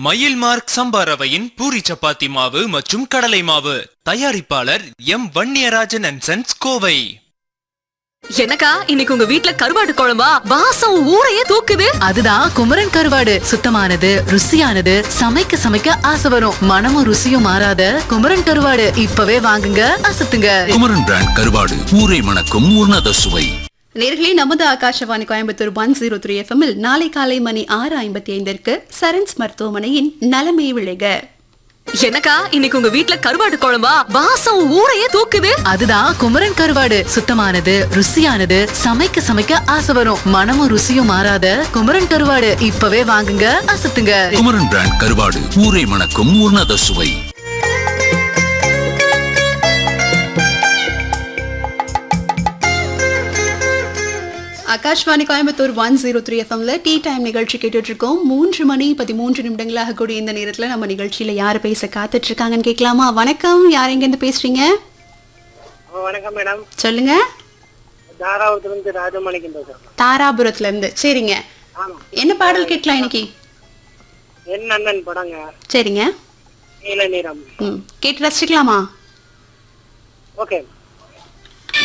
மயில் மார்க் சம்பா ரவையின் பூரி சப்பாத்தி மாவு மற்றும் கடலை மாவு தயாரிப்பாளர் M Vanniyarajan and sons Kovai எனக்கா இன்னைக்கு உங்க வீட்ல கருவாடு குழம்பா வாசம் ஊரையே தூக்குது அதுதான் குமரன் கருவாடு சுத்தமானது ருசியானது சமைக்க சமைக்க ஆசை வரும் மனமும் ருசியும் மாறாத குமரன் கருவாடு இப்பவே வாங்குங்க அசத்துங்க குமரன் பிராண்ட் கருவாடு ஊரை மணக்கும் உன்னத சுவை நேர்களே நமது Akashvani Coimbatore one zero three எஃப்எம்மில் நாளை காலை மணி ஆறு ஐம்பத்தி ஐந்திற்கு சரண்ஸ் மருத்துவமனையின் நலமே விளைக எனக்கா இன்னைக்கு உங்க வீட்ல கருவாடு குழம்பா வாசம் ஊரையே தூக்குது அதுதான் குமரன் கருவாடு சுத்தமானது ருசியானது சமைக்க சமைக்க ஆசை வரும் மனமும் ருசியும் மாறாத குமரன் கருவாடு இப்பவே வாங்குங்க அசத்துங்க குமரன் பிராண்ட் கருவாடு ஊரை மணக்கும் உன்னத சுவை Akashvani Coimbatore one zero three எஃப்எம்ல டீ டைம் நிகழ்ச்சி கேட்டுட்டு இருக்கோம் மூன்று மணி பதிமூன்று நிமிடங்களாக கூடிய இந்த நேரத்துல நம்ம நிகழ்ச்சியில யார் பேச காத்துட்டு இருக்காங்கன்னு கேட்கலாமா வணக்கம் யார் எங்க இருந்து பேசுறீங்க ஆ, வணக்கம் மேடம் சொல்லுங்க தாராபுரத்துலேருந்து ராஜமாணிக்கம் பேசுகிறேன் தாராபுரத்துல இருந்து சரிங்க ஆமாம் என்ன பாடல் கேட்கலாம் இன்னைக்கு என் அண்ணன் படங்க சரிங்க நீல நிறம் ம் கேட்டு ரசிக்கலாமா ஓகே